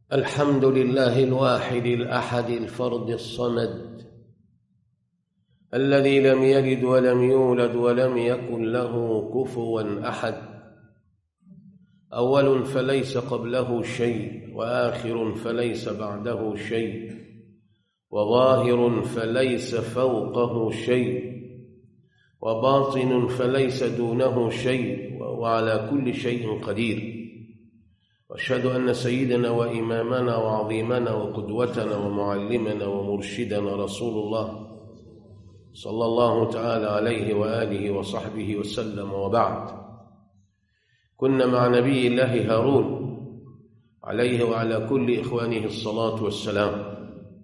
الحمد لله الواحد الأحد الفرد الصمد الذي لم يلد ولم يولد ولم يكن له كفوا أحد أول فليس قبله شيء وآخر فليس بعده شيء وظاهر فليس فوقه شيء وباطن فليس دونه شيء وهو على كل شيء قدير واشهد ان سيدنا وامامنا وعظيمنا وقدوتنا ومعلمنا ومرشدنا رسول الله صلى الله تعالى عليه واله وصحبه وسلم وبعد كنا مع نبي الله هارون عليه وعلى كل اخوانه الصلاه والسلام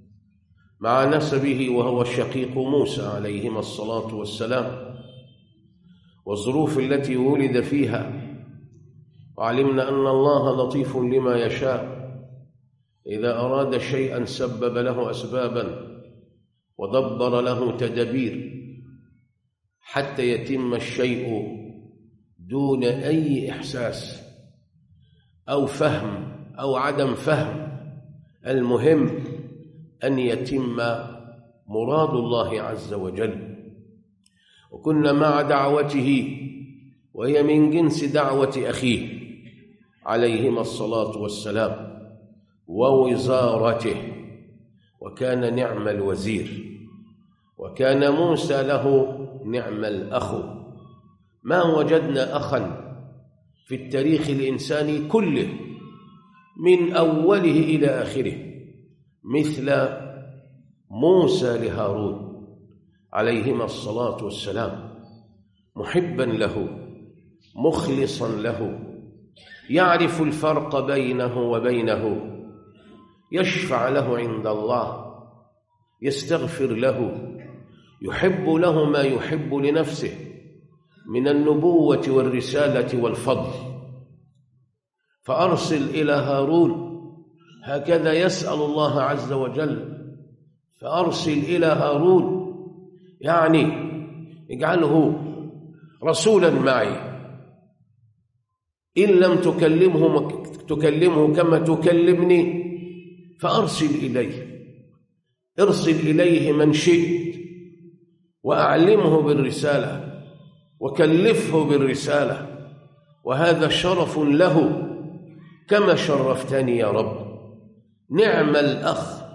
مع نسبه وهو الشقيق موسى عليهما الصلاه والسلام والظروف التي ولد فيها وعلمنا أن الله لطيف لما يشاء إذا أراد شيئا سبب له أسبابا ودبر له تدبير حتى يتم الشيء دون أي إحساس أو فهم أو عدم فهم المهم أن يتم مراد الله عز وجل وكنا مع دعوته وهي من جنس دعوة أخيه عليهما الصلاة والسلام ووزارته وكان نعم الوزير وكان موسى له نعم الأخ ما وجدنا أخا في التاريخ الإنساني كله من أوله إلى آخره مثل موسى لهارون عليهما الصلاة والسلام محبا له مخلصا له يعرف الفرق بينه وبينه يشفع له عند الله يستغفر له يحب له ما يحب لنفسه من النبوة والرسالة والفضل فأرسل إلى هارون هكذا يسأل الله عز وجل فأرسل إلى هارون يعني اجعله رسولا معي إن لم تكلمه تكلمه كما تكلمني فأرسل إليه ارسل إليه من شئت وأعلمه بالرسالة وكلفه بالرسالة وهذا شرف له كما شرفتني يا رب نعم الأخ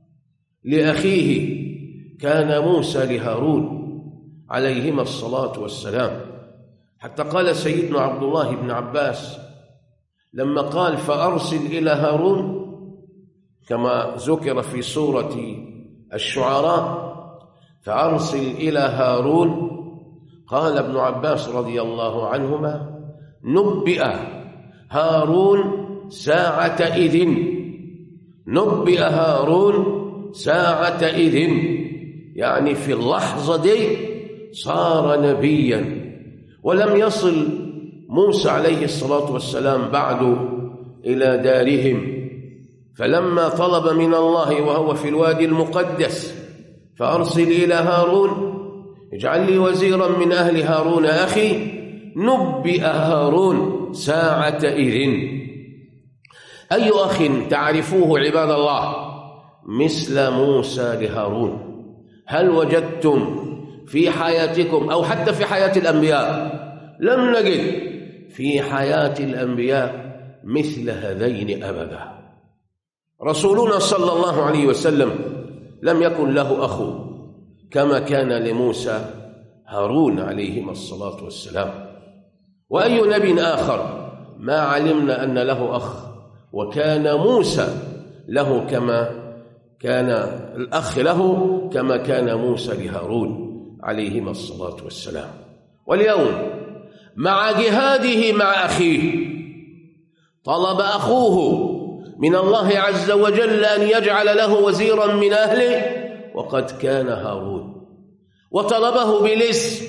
لأخيه كان موسى لهارون عليهما الصلاة والسلام حتى قال سيدنا عبد الله بن عباس لما قال فأرسل إلى هارون كما ذكر في سورة الشعراء فأرسل إلى هارون قال ابن عباس رضي الله عنهما نبئ هارون ساعة إذن نبئ هارون ساعة إذن يعني في اللحظة دي صار نبيا ولم يصل موسى عليه الصلاة والسلام بعد إلى دارهم فلما طلب من الله وهو في الوادي المقدس فأرسل إلى هارون اجعل لي وزيرا من أهل هارون أخي نبئ هارون ساعة إذن أي أخ تعرفوه عباد الله مثل موسى لهارون هل وجدتم في حياتكم أو حتى في حياة الأنبياء لم نجد في حياة الأنبياء مثل هذين أبدا رسولنا صلى الله عليه وسلم لم يكن له أخ كما كان لموسى هارون عليهما الصلاة والسلام وأي نبي آخر ما علمنا أن له أخ وكان موسى له كما كان الأخ له كما كان موسى لهارون عليهما الصلاة والسلام واليوم مع جهاده مع أخيه طلب أخوه من الله عز وجل أن يجعل له وزيرا من أهله وقد كان هارون وطلبه بالاسم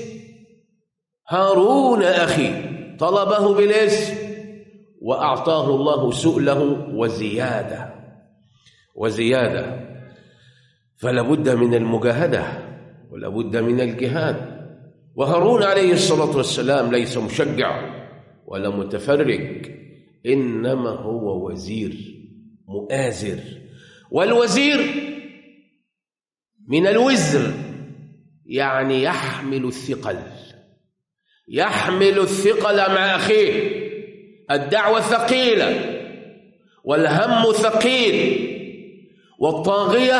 هارون أخي طلبه بالاسم وأعطاه الله سؤله وزيادة وزيادة فلا بد من المجاهدة ولا بد من الجهاد وهارون عليه الصلاة والسلام ليس مشجع ولا متفرج إنما هو وزير مؤازر والوزير من الوزر يعني يحمل الثقل يحمل الثقل مع أخيه الدعوة ثقيلة والهم ثقيل والطاغية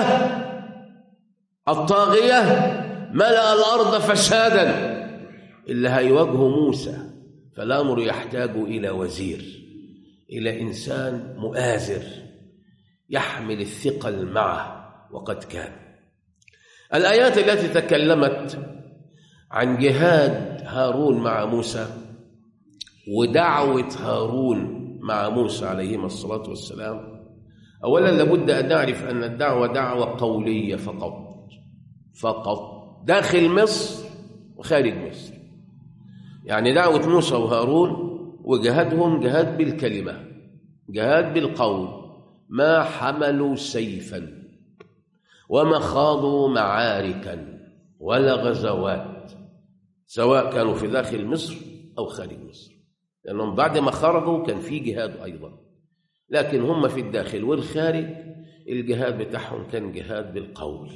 الطاغية ملأ الأرض فسادا اللي هيواجهه موسى فالأمر يحتاج إلى وزير إلى إنسان مؤازر يحمل الثقل معه وقد كان الآيات التي تكلمت عن جهاد هارون مع موسى ودعوة هارون مع موسى عليهما الصلاة والسلام أولا لابد أن نعرف أن الدعوة دعوة قولية فقط فقط داخل مصر وخارج مصر يعني دعوة موسى وهارون وجهادهم جهاد بالكلمة جهاد بالقول ما حملوا سيفا وما خاضوا معاركا ولا غزوات سواء كانوا في داخل مصر أو خارج مصر لأنهم بعد ما خرجوا كان في جهاد أيضا لكن هم في الداخل والخارج الجهاد بتاعهم كان جهاد بالقول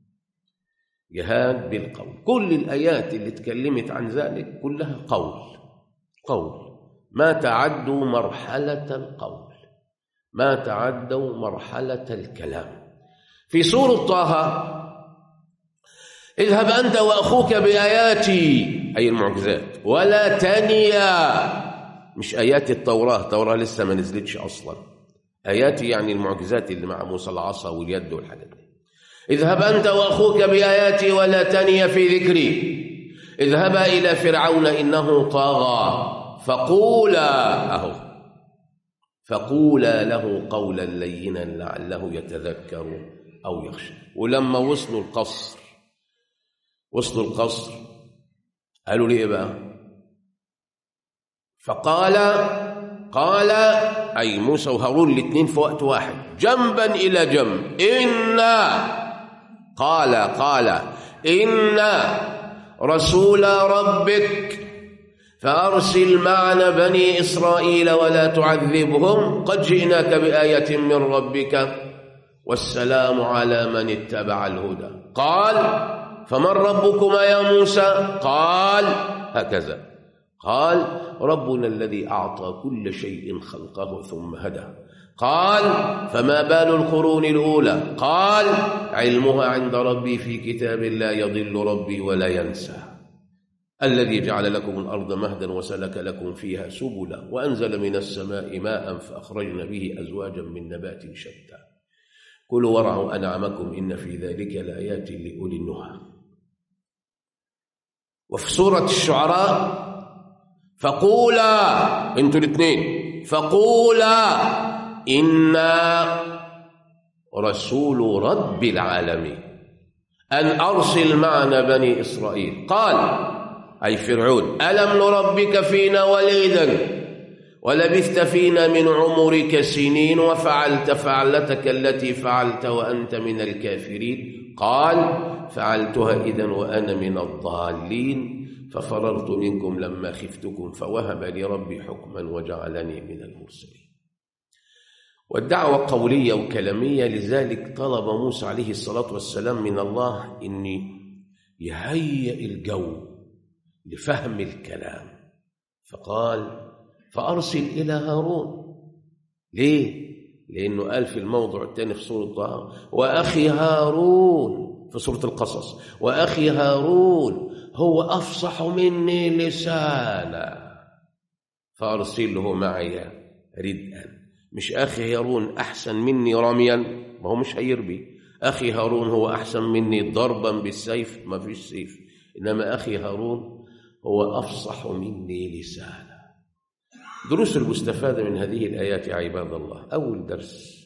جهاد بالقول كل الآيات اللي اتكلمت عن ذلك كلها قول قول ما تعدوا مرحلة القول ما تعدوا مرحلة الكلام في سورة طه اذهب أنت وأخوك بآياتي أي المعجزات ولا تنيا مش آيات التوراة التوراة لسه ما نزلتش أصلا آياتي يعني المعجزات اللي مع موسى العصا واليد والحاجات دي اذهب أنت وأخوك بآياتي ولا تني في ذكري اذهبا إلى فرعون إنه طغى فقولا أهو فقولا له قولا لينا لعله يتذكر أو يخشى ولما وصلوا القصر وصلوا القصر قالوا لي إيه بقى فقال قال أي موسى وهارون الاثنين في وقت واحد جنبا إلى جنب إنا قال قال إنا رسول ربك فأرسل معنا بني إسرائيل ولا تعذبهم قد جئناك بآية من ربك والسلام على من اتبع الهدى قال فمن ربكما يا موسى قال هكذا قال ربنا الذي أعطى كل شيء خلقه ثم هدى قال فما بال القرون الأولى قال علمها عند ربي في كتاب لا يضل ربي ولا ينسى الذي جعل لكم الأرض مهدا وسلك لكم فيها سبلا وأنزل من السماء ماء فأخرجنا به أزواجا من نبات شتى كلوا وارعوا أنعمكم إن في ذلك لآيات لأولي النهى وفي سورة الشعراء فقولا انتوا الاثنين فقولا إنا رسول رب العالمين أن أرسل معنا بني إسرائيل قال أي فرعون ألم نربك فينا وليدا ولبثت فينا من عمرك سنين وفعلت فعلتك التي فعلت وأنت من الكافرين قال فعلتها إذا وأنا من الضالين ففررت منكم لما خفتكم فوهب لي ربي حكما وجعلني من المرسلين والدعوة قولية وكلامية لذلك طلب موسى عليه الصلاة والسلام من الله أن يهيئ الجو لفهم الكلام فقال فأرسل إلى هارون ليه؟ لأنه قال في الموضع الثاني في سورة طه وأخي هارون في سورة القصص وأخي هارون هو أفصح مني لسانا فأرسله معي ردءا مش أخي هارون أحسن مني رميا ما هو مش هيربي أخي هارون هو أحسن مني ضربا بالسيف ما فيش سيف إنما أخي هارون هو أفصح مني لسانا دروس المستفادة من هذه الآيات يا عباد الله أول درس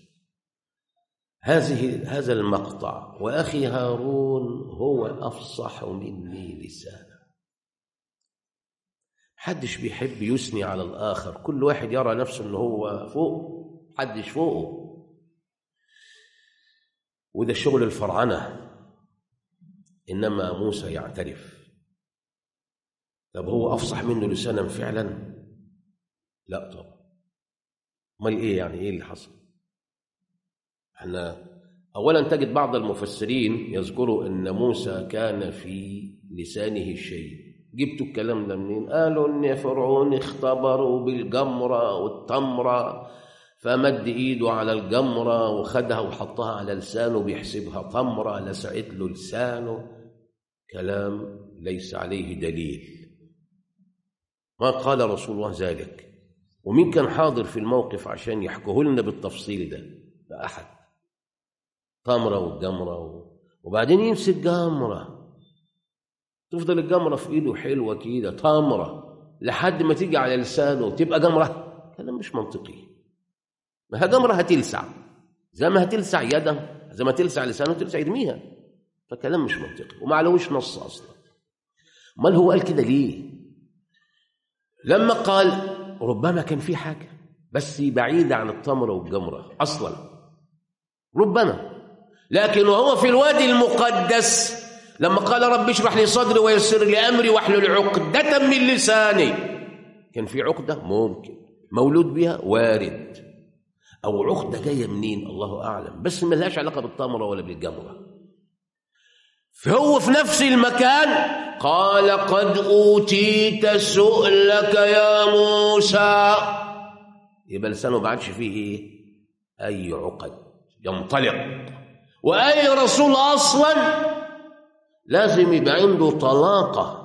هذه هذا المقطع وأخي هارون هو أفصح مني لسانا حدش بيحب يثني على الآخر كل واحد يرى نفسه أنه هو فوق حدش فوقه وده شغل الفرعنة إنما موسى يعترف طب هو أفصح منه لسانا فعلا لا طبعا امال ايه يعني ايه اللي حصل احنا اولا تجد بعض المفسرين يذكروا ان موسى كان في لسانه شيء جبتوا الكلام ده منين قالوا ان فرعون اختبروا بالجمره والتمره فمد ايده على الجمره وخدها وحطها على لسانه بيحسبها تمره لسعت له لسانه كلام ليس عليه دليل ما قال رسول الله ذلك ومين كان حاضر في الموقف عشان يحكوه لنا بالتفصيل ده لا احد تمره والجمره و... وبعدين يمسك جمره تفضل الجمره في ايده حلوه كده تمره لحد ما تيجي على لسانه تبقى جمره كلام مش منطقي ما هي جمره هتلسع زي ما هتلسع يده زي ما تلسع لسانه تلسع يرميها فكلام مش منطقي وما علوش نص اصلا امال هو قال كده ليه لما قال ربما كان في حاجه بس بعيده عن التمره والجمره اصلا ربما لكن وهو في الوادي المقدس لما قال رب اشرح لي صدري ويسر لي امري واحلل عقدة من لساني كان في عقدة ممكن مولود بها وارد او عقدة جاية منين الله اعلم بس ما لهاش علاقة بالتمرة ولا بالجمرة فهو في نفس المكان قال قد اوتيت سؤلك يا موسى يبقى لسانه ما عادش فيه ايه اي عقد ينطلق واي رسول اصلا لازم يبقى عنده طلاقه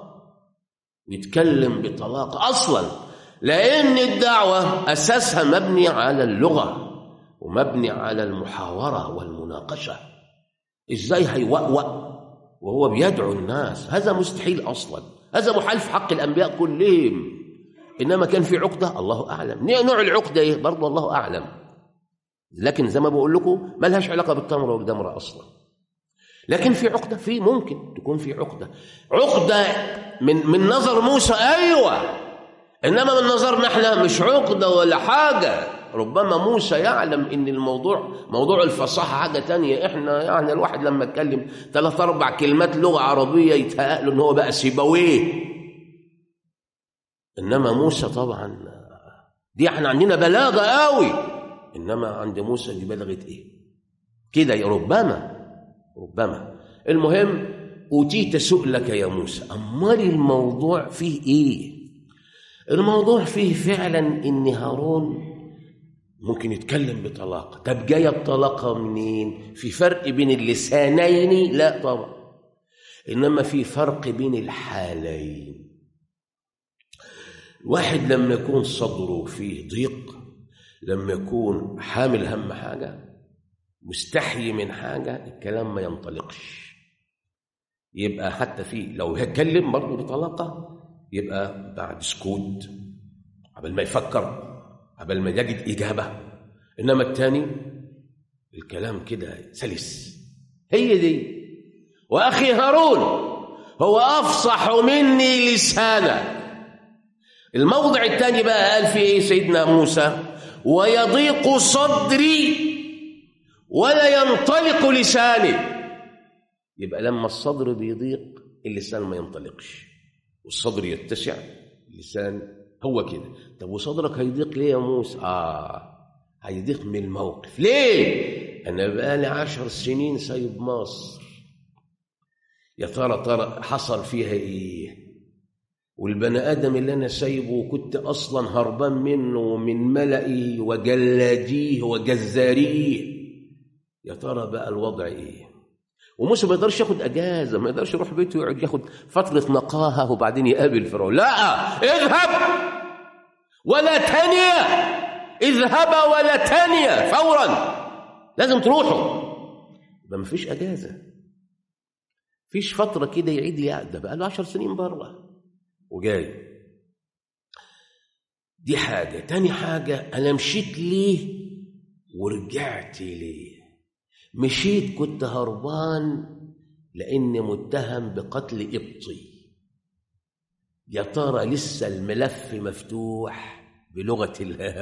ويتكلم بطلاقه اصلا لان الدعوه اساسها مبني على اللغه ومبني على المحاوره والمناقشه ازاي هيوأوأ وهو بيدعو الناس هذا مستحيل اصلا هذا محال في حق الانبياء كلهم انما كان في عقده الله اعلم نوع العقده ايه برضه الله اعلم لكن زي ما بقول لكم ما لهاش علاقه بالتمره والجمره اصلا لكن في عقده في ممكن تكون في عقده عقده من من نظر موسى ايوه انما من نظرنا احنا مش عقده ولا حاجه ربما موسى يعلم ان الموضوع موضوع الفصاحه حاجه تانية احنا يعني الواحد لما اتكلم ثلاث اربع كلمات لغه عربيه يتهيأ له ان هو بقى سيبويه انما موسى طبعا دي احنا عندنا بلاغه قوي انما عند موسى دي بلغت ايه كده ربما ربما المهم اوتيت سؤلك يا موسى امال الموضوع فيه ايه الموضوع فيه فعلا ان هارون ممكن يتكلم بطلاقه طب جايه الطلاقه منين في فرق بين اللسانين لا طبعا انما في فرق بين الحالين واحد لما يكون صدره فيه ضيق لما يكون حامل هم حاجه مستحي من حاجه الكلام ما ينطلقش يبقى حتى في لو هيتكلم برضه بطلاقه يبقى بعد سكوت قبل ما يفكر قبل ما يجد إجابة إنما الثاني الكلام كده سلس هي دي وأخي هارون هو أفصح مني لسانا الموضع الثاني بقى قال فيه إيه سيدنا موسى ويضيق صدري ولا ينطلق لساني يبقى لما الصدر بيضيق اللسان ما ينطلقش والصدر يتسع اللسان هو كده طب وصدرك هيضيق ليه يا موسى اه هيضيق من الموقف ليه انا بقالي عشر سنين سايب مصر يا ترى ترى حصل فيها ايه والبني ادم اللي انا سايبه وكنت اصلا هربان منه ومن ملئي وجلاديه وجزاريه يا ترى بقى الوضع ايه وموسى ما يقدرش ياخد اجازه ما يقدرش يروح بيته ويقعد ياخد فتره نقاهه وبعدين يقابل فرعون لا اذهب ولا تانية اذهب ولا تانية فورا لازم تروحوا يبقى ما فيش اجازه فيش فتره كده يعيد يعد بقى له 10 سنين بره وجاي دي حاجه تاني حاجه انا مشيت ليه ورجعت ليه مشيت كنت هربان لاني متهم بقتل ابطي يا ترى لسه الملف مفتوح بلغه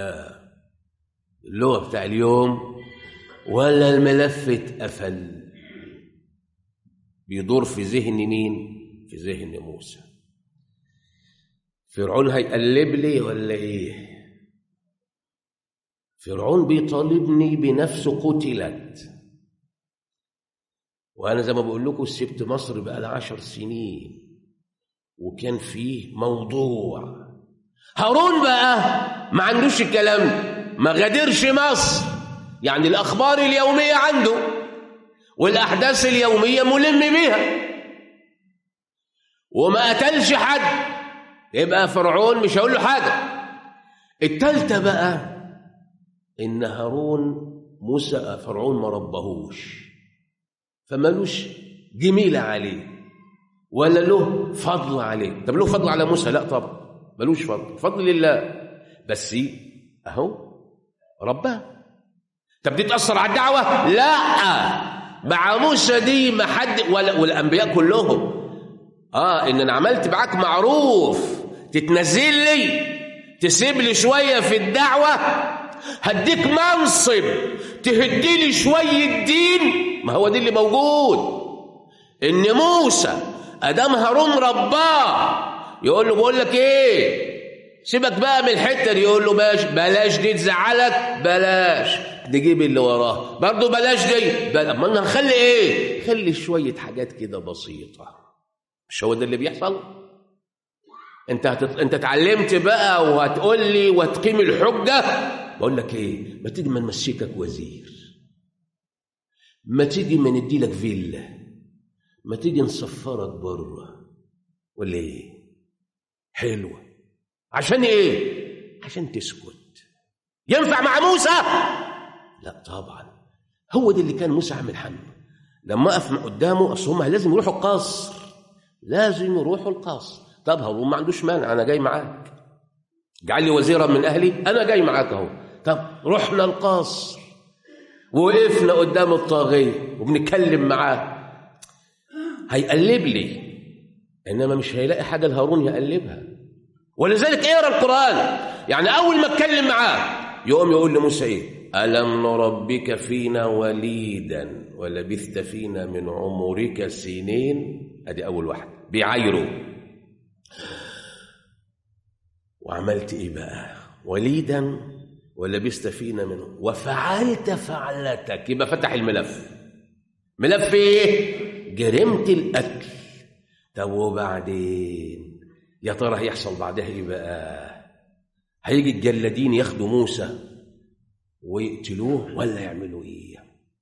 اللغه بتاع اليوم ولا الملف اتقفل بيدور في ذهن مين في ذهن موسى فرعون هيقلب لي ولا ايه فرعون بيطالبني بنفسه قتلت وانا زي ما بقول لكم سبت مصر بقى لها عشر سنين وكان فيه موضوع هارون بقى ما عندوش الكلام ده ما غادرش مصر يعني الاخبار اليوميه عنده والاحداث اليوميه ملم بيها وما قتلش حد يبقى فرعون مش هقول له حاجه التالتة بقى ان هارون موسى فرعون ما ربهوش فمالوش جميلة عليه ولا له فضل عليه طب له فضل على موسى لا طبعا ملوش فضل فضل لله بس اهو رباه طب دي تأثر على الدعوة لا مع موسى دي ما حد ولا والأنبياء كلهم اه ان انا عملت معاك معروف تتنزل لي تسيب لي شوية في الدعوة هديك منصب تهدي لي شوية دين ما هو دي اللي موجود ان موسى ادام هارون رباه يقول له بقول لك ايه سيبك بقى من الحته دي يقول له ماشي بلاش دي تزعلك بلاش نجيب اللي وراه برضه بلاش دي بل... امال هنخلي ايه خلي شويه حاجات كده بسيطه مش هو ده اللي بيحصل انت هتت... انت اتعلمت بقى وهتقول لي وتقيم الحجه بقول لك ايه ما تيجي ما نمسكك وزير ما تيجي ما نديلك فيلا ما تيجي نسفرك بره ولا ايه حلوه عشان ايه عشان تسكت ينفع مع موسى لا طبعا هو ده اللي كان موسى عامل حمل لما وقف قدامه اصل هم لازم يروحوا القصر لازم يروحوا القصر طب هارون ما عندوش مانع انا جاي معاك اجعل لي وزيرا من اهلي انا جاي معاك اهو طب رحنا القصر وقفنا قدام الطاغيه وبنتكلم معاه هيقلب لي انما مش هيلاقي حاجه لهارون يقلبها ولذلك اقرا القران يعني اول ما اتكلم معاه يقوم يقول لموسى ايه الم نربك فينا وليدا ولبثت فينا من عمرك سنين ادي اول واحد بيعايروا وعملت ايه بقى وليدا ولبثت فينا منه وفعلت فعلتك يبقى فتح الملف ملف ايه جريمه القتل طب وبعدين يا ترى هيحصل بعدها ايه بقى هيجي الجلادين ياخدوا موسى ويقتلوه ولا يعملوا ايه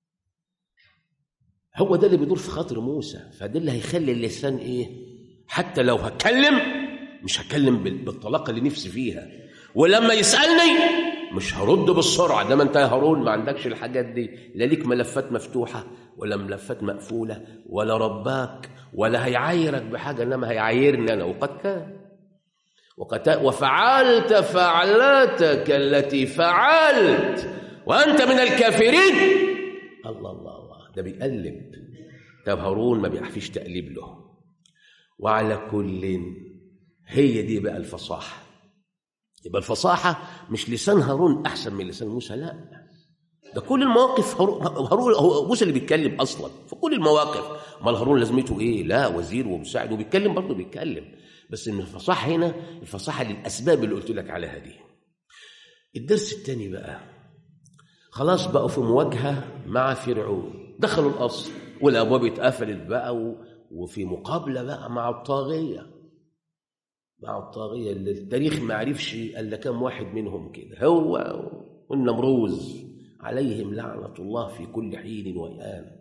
هو ده اللي بيدور في خاطر موسى فده اللي هيخلي اللسان ايه حتى لو هتكلم مش هتكلم بالطلاقه اللي نفسي فيها ولما يسالني مش هرد بالسرعه ده ما انت يا هارون ما عندكش الحاجات دي لا ليك ملفات مفتوحه ولا ملفات مقفوله ولا رباك ولا هيعايرك بحاجه انما هيعايرني انا وقد كان وقد وفعلت فعلتك التي فعلت وانت من الكافرين الله الله الله ده بيقلب طب هارون ما بيعرفش تقليب له وعلى كل هي دي بقى الفصاحه يبقى الفصاحه مش لسان هارون احسن من لسان موسى لا ده كل المواقف هارون هو موسى اللي بيتكلم اصلا في كل المواقف امال هارون لازمته ايه لا وزير ومساعد وبيتكلم برضه بيتكلم بس ان الفصاحه هنا الفصاحه للاسباب اللي قلت لك عليها دي الدرس الثاني بقى خلاص بقوا في مواجهه مع فرعون دخلوا القصر والابواب اتقفلت بقى وفي مقابله بقى مع الطاغيه مع الطاغيه اللي التاريخ ما عرفش الا كم واحد منهم كده هو والنمروز عليهم لعنه الله في كل حين وايام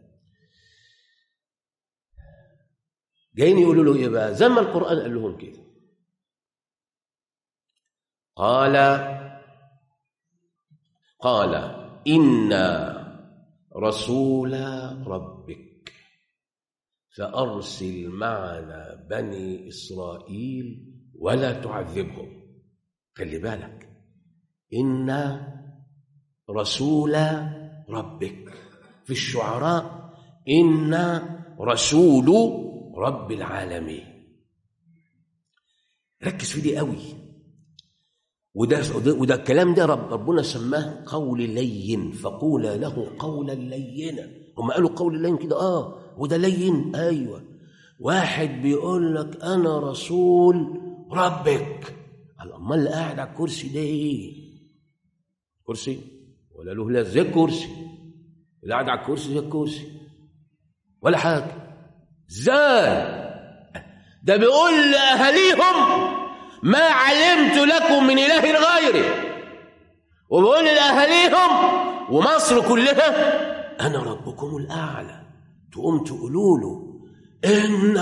جايين يقولوا له ايه بقى زي ما القران قال لهم كده قال قال انا رسول ربك فارسل معنا بني اسرائيل ولا تعذبهم خلي بالك انا رسول ربك في الشعراء انا رسول رب العالمين ركز في دي قوي وده وده الكلام ده رب ربنا سماه قول لين فقولا له قولا لينا هم قالوا قول لين كده اه وده لين ايوه واحد بيقول لك انا رسول ربك قال امال اللي قاعد على الكرسي ده ايه كرسي ولا له لا زي الكرسي اللي قاعد على الكرسي زي الكرسي ولا حاجة ازاي ده بيقول لأهاليهم ما علمت لكم من إله غيري وبيقول لأهاليهم ومصر كلها أنا ربكم الأعلى تقوم تقولوا له إن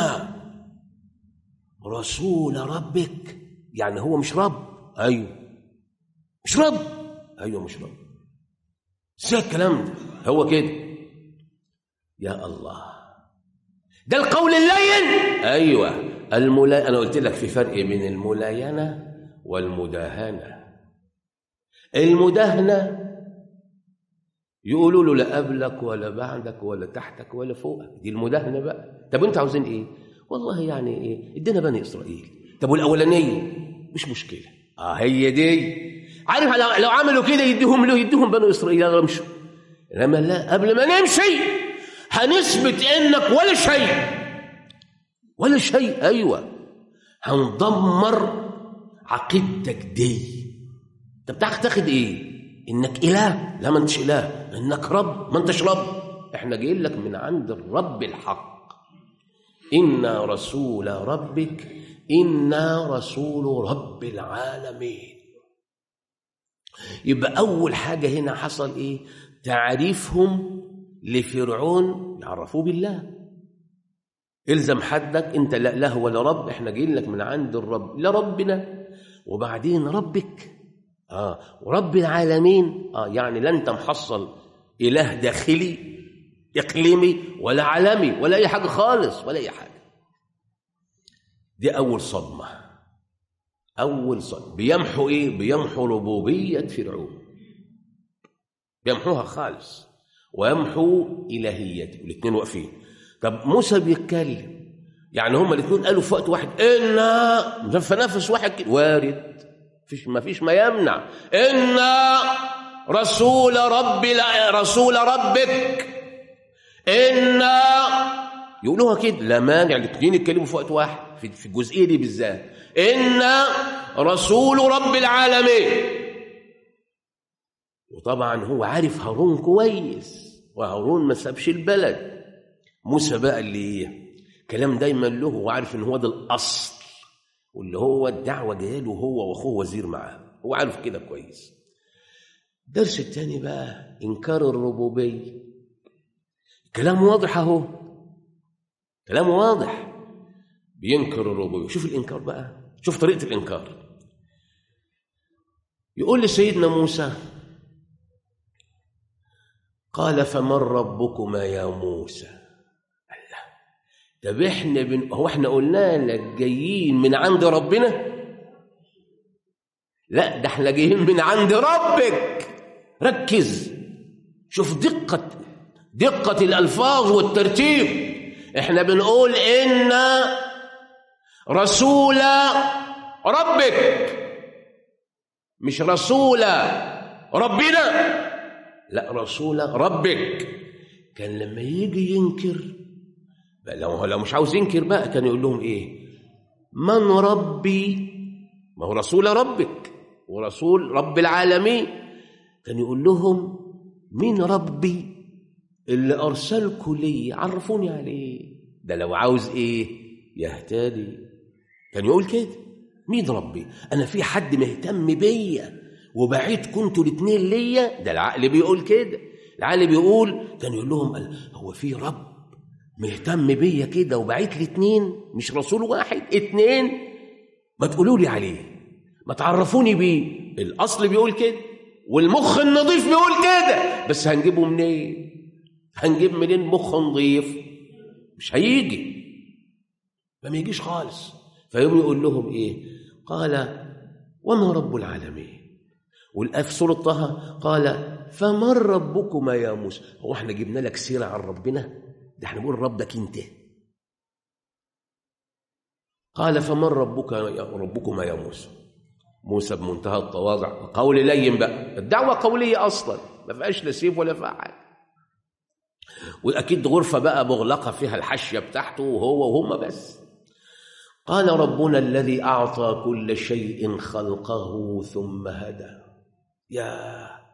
رسول ربك يعني هو مش رب أيوه مش رب أيوه مش رب ازاي الكلام ده هو كده يا الله ده القول اللين ايوه الملا انا قلت لك في فرق بين الملاينه والمداهنه المداهنه يقولوا له لا قبلك ولا بعدك ولا تحتك ولا فوقك دي المداهنه بقى طب انتوا عاوزين ايه والله يعني ايه ادينا بني اسرائيل طب والاولانيه مش مشكله اه هي دي عارف لو, لو عملوا كده يديهم له يديهم بني اسرائيل يلا امشوا لما لا قبل ما نمشي هنثبت انك ولا شيء ولا شيء ايوه هندمر عقيدتك دي انت بتاخد ايه انك اله لا ما انتش اله انك رب ما انتش رب احنا جايين لك من عند الرب الحق انا رسول ربك انا رسول رب العالمين يبقى اول حاجه هنا حصل ايه تعريفهم لفرعون يعرفوه بالله الزم حدك انت لا له ولا رب احنا جايين لك من عند الرب لا ربنا وبعدين ربك اه ورب العالمين اه يعني لا انت محصل اله داخلي اقليمي ولا عالمي ولا اي حاجه خالص ولا اي حاجه دي اول صدمه اول صدمه بيمحوا ايه بيمحوا ربوبيه فرعون بيمحوها خالص ويمحوا الهيته الاثنين واقفين طب موسى بيتكلم يعني هما الاثنين قالوا في وقت واحد ان في نفس واحد كده وارد فيش ما فيش ما يمنع ان رسول ربي لا رسول ربك ان يقولوها كده لا مانع الاثنين يتكلموا في وقت واحد في, في الجزئيه دي بالذات ان رسول رب العالمين وطبعا هو عارف هارون كويس وهارون ما سابش البلد موسى بقى اللي كلام دايما له وعارف ان هو ده الاصل واللي هو الدعوه جايه له هو واخوه وزير معاه هو عارف كده كويس الدرس الثاني بقى انكار الربوبيه كلام واضح اهو كلام واضح بينكر الربوبيه شوف الانكار بقى شوف طريقه الانكار يقول لسيدنا موسى قال فمن ربكما يا موسى الله طب احنا بن... هو احنا قلنا لك جايين من عند ربنا لا ده احنا جايين من عند ربك ركز شوف دقة دقة الألفاظ والترتيب احنا بنقول إن رسول ربك مش رسول ربنا لا رسول ربك كان لما يجي ينكر بقى لو لو مش عاوز ينكر بقى كان يقول لهم ايه من ربي ما هو رسول ربك ورسول رب العالمين كان يقول لهم مين ربي اللي ارسلكوا لي عرفوني عليه ده لو عاوز ايه يهتدي كان يقول كده مين ربي انا في حد مهتم بيا وبعيد كنتوا الاثنين ليا ده العقل بيقول كده العقل بيقول كان يقول لهم هو في رب مهتم بيا كده وبعيد لي اتنين مش رسول واحد اتنين ما تقولوا لي عليه ما تعرفوني بيه الاصل بيقول كده والمخ النظيف بيقول كده بس هنجيبه منين هنجيب منين مخ نظيف مش هيجي ما يجيش خالص فيقوم يقول لهم ايه قال وما رب العالمين والآية في سورة طه قال فمن ربكما يا موسى هو احنا جبنا لك سيرة عن ربنا ده احنا بنقول ربك انت قال فمن ربك يا ربكما يا موسى موسى بمنتهى التواضع قول لين بقى الدعوة قولية أصلا ما فيهاش لا سيف ولا فيها حاجة وأكيد غرفة بقى مغلقة فيها الحشية بتاعته وهو وهم بس قال ربنا الذي أعطى كل شيء خلقه ثم هدى يا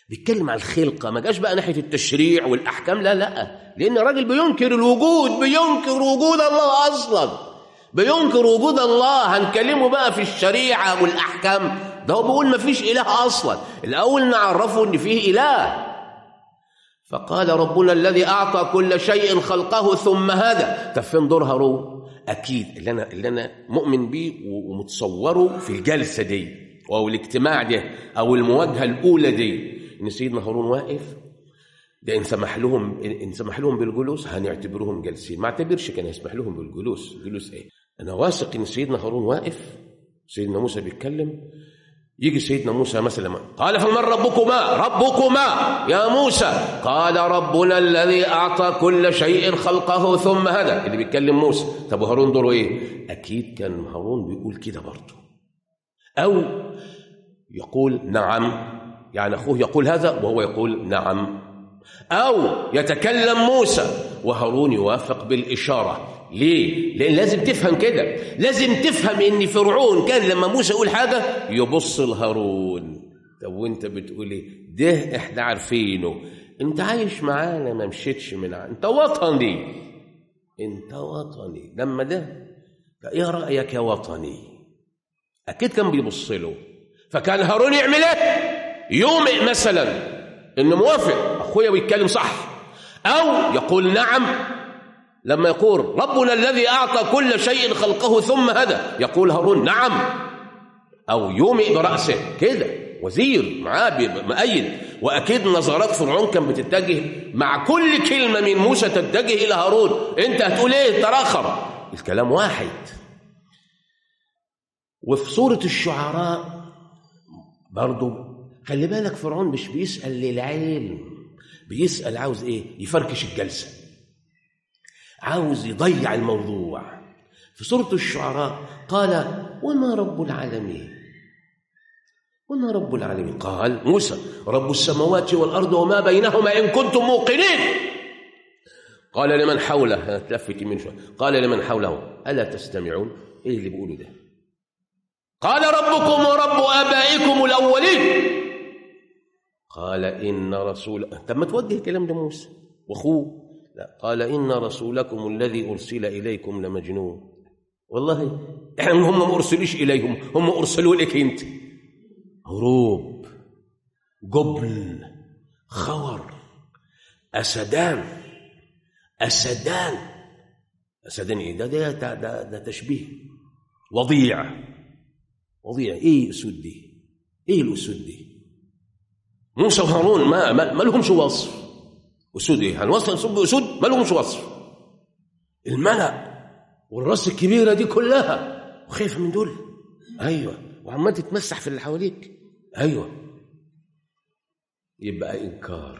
بيتكلم عن الخلقة ما جاش بقى ناحية التشريع والأحكام لا لا لأن الراجل بينكر الوجود بينكر وجود الله أصلا بينكر وجود الله هنكلمه بقى في الشريعة والأحكام ده هو بيقول ما فيش إله أصلا الأول نعرفه إن فيه إله فقال ربنا الذي أعطى كل شيء خلقه ثم هدى طب فين دور هارون أكيد اللي أنا, اللي أنا مؤمن بيه ومتصوره في الجلسة دي أو الاجتماع ده أو المواجهة الأولى دي إن سيدنا هارون واقف ده إن سمح لهم إن سمح لهم بالجلوس هنعتبرهم جالسين ما اعتبرش كان يسمح لهم بالجلوس جلوس إيه أنا واثق إن سيدنا هارون واقف سيدنا موسى بيتكلم يجي سيدنا موسى مثلا قال فمن ربكما ربكما يا موسى قال ربنا الذي أعطى كل شيء خلقه ثم هدى اللي بيتكلم موسى طب وهارون دوره إيه أكيد كان هارون بيقول كده برضه أو يقول نعم يعني أخوه يقول هذا وهو يقول نعم أو يتكلم موسى وهارون يوافق بالإشارة ليه؟ لأن لازم تفهم كده لازم تفهم إن فرعون كان لما موسى يقول حاجة يبص لهارون طب وانت بتقول ايه ده احنا عارفينه انت عايش معانا ما مشيتش من عنا انت وطني انت وطني لما ده ايه رأيك يا وطني اكيد كان بيبص له فكان هارون يعمل ايه يومئ مثلا انه موافق اخويا بيتكلم صح او يقول نعم لما يقول ربنا الذي اعطى كل شيء خلقه ثم هدى يقول هارون نعم او يومئ براسه كده وزير معاه مؤيد واكيد نظرات فرعون كان بتتجه مع كل كلمه من موسى تتجه الى هارون انت هتقول ايه تراخر الكلام واحد وفي سوره الشعراء برضه خلي بالك فرعون مش بيسال للعلم بيسال عاوز ايه يفركش الجلسه عاوز يضيع الموضوع في سوره الشعراء قال وما رب العالمين وما رب العالمين قال موسى رب السماوات والأرض وما بينهما إن كنتم موقنين قال لمن حوله تلفت من شوية قال لمن حوله ألا تستمعون إيه اللي بيقولوا ده قال ربكم ورب آبائكم الأولين قال إن رسول طب ما توجه الكلام لموسى وأخوه لا قال إن رسولكم الذي أرسل إليكم لمجنون والله احنا هم ما أرسلوش إليهم هم أرسلوا لك أنت هروب جبن خور أسدان أسدان أسدان إيه ده ده, ده, ده, ده تشبيه وضيع وضيع إيه أسود دي إيه الأسود دي موسى وهارون ما, ما, ما لهمش وصف أسود إيه هنوصل نصب بأسود ما لهمش وصف الملأ والراس الكبيرة دي كلها وخايف من دول أيوه وعمال تتمسح في اللي حواليك ايوه يبقى انكار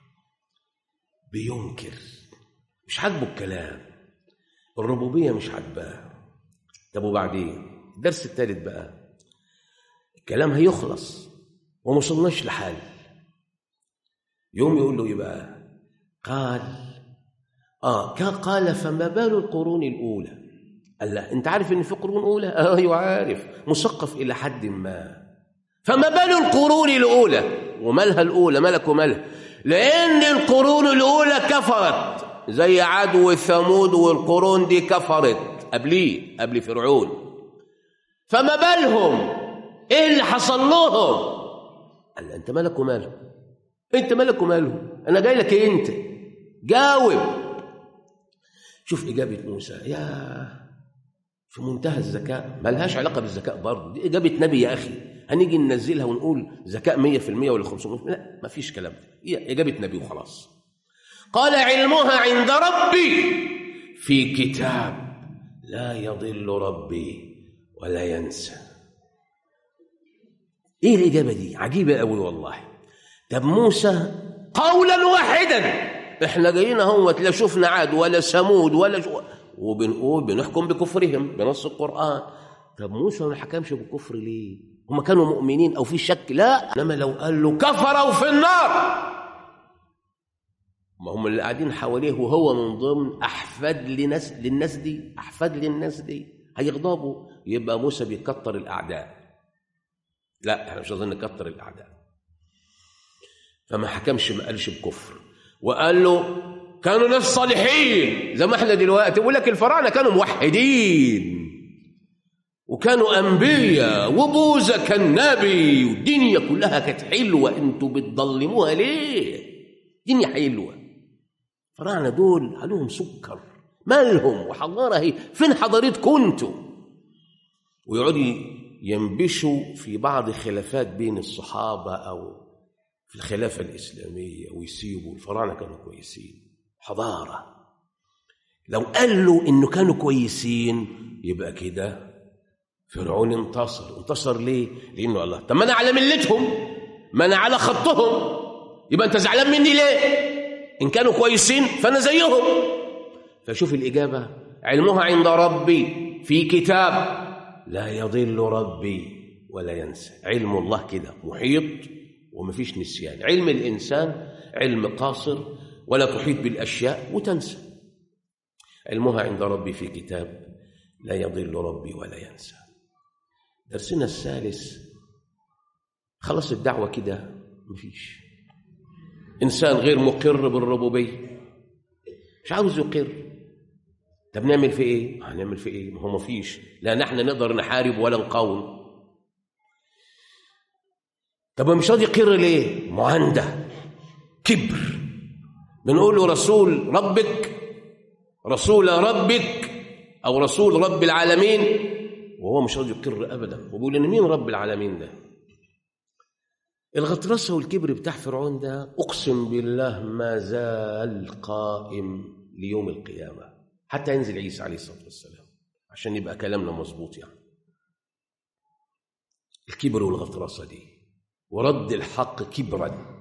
بينكر مش عاجبه الكلام الربوبيه مش عاجباه طب وبعدين الدرس الثالث بقى الكلام هيخلص وما وصلناش لحل يوم يقول له يبقى قال اه قال فما بال القرون الاولى قال لا انت عارف ان في قرون اولى آه ايوه عارف مثقف الى حد ما فما بال القرون الاولى ومالها الاولى ملك ومالها لان القرون الاولى كفرت زي عاد وثمود والقرون دي كفرت قبليه قبل فرعون فما بالهم ايه اللي حصل لهم قال انت مالك ومالهم انت مالك ومالهم انا جاي لك إيه انت جاوب شوف اجابه موسى يا في منتهى الذكاء ما لهاش علاقة بالذكاء برضه دي إجابة نبي يا أخي هنيجي ننزلها ونقول ذكاء 100% ولا 500% لا ما فيش كلام هي إجابة نبي وخلاص قال علمها عند ربي في كتاب لا يضل ربي ولا ينسى ايه الإجابة دي عجيبة قوي والله طب موسى قولا واحدا احنا جايين اهو لا شفنا عاد ولا ثمود ولا شو وبنقول بنحكم بكفرهم بنص القرآن طب موسى ما حكمش بالكفر ليه هم كانوا مؤمنين أو في شك لا إنما لو قال له كفروا في النار ما هم اللي قاعدين حواليه وهو من ضمن أحفاد لناس للناس دي أحفاد للناس دي هيغضبوا يبقى موسى بيكتر الأعداء لا احنا مش عايزين نكتر الأعداء فما حكمش ما قالش بكفر وقال له كانوا ناس صالحين زي ما احنا دلوقتي بيقول لك الفراعنه كانوا موحدين وكانوا انبياء وبوذا كان نبي والدنيا كلها كانت حلوه انتوا بتضلموها ليه؟ الدنيا حلوه الفراعنه دول عليهم سكر مالهم وحضاره هي فين حضارتكم انتوا؟ ويقعدوا ينبشوا في بعض خلافات بين الصحابه او في الخلافه الاسلاميه ويسيبوا الفراعنه كانوا كويسين حضاره لو قال له انه كانوا كويسين يبقى كده فرعون انتصر انتصر ليه لانه الله طب ما انا على ملتهم ما انا على خطهم يبقى انت زعلان مني ليه ان كانوا كويسين فانا زيهم فشوف الاجابه علمها عند ربي في كتاب لا يضل ربي ولا ينسى علم الله كده محيط ومفيش نسيان علم الانسان علم قاصر ولا تحيط بالاشياء وتنسى علمها عند ربي في كتاب لا يضل ربي ولا ينسى درسنا الثالث خلص الدعوة كده مفيش إنسان غير مقر بالربوبية مش عاوز يقر طب نعمل في إيه؟ هنعمل في إيه؟ ما هو مفيش لا نحن نقدر نحارب ولا نقاوم طب مش راضي يقر ليه؟ ما عنده كبر بنقول له رسول ربك رسول ربك أو رسول رب العالمين وهو مش راضي يقر ابدا وبيقول ان مين رب العالمين ده الغطرسه والكبر بتاع فرعون ده اقسم بالله ما زال قائم ليوم القيامه حتى ينزل عيسى عليه الصلاه والسلام عشان يبقى كلامنا مظبوط يعني الكبر والغطرسه دي ورد الحق كبرا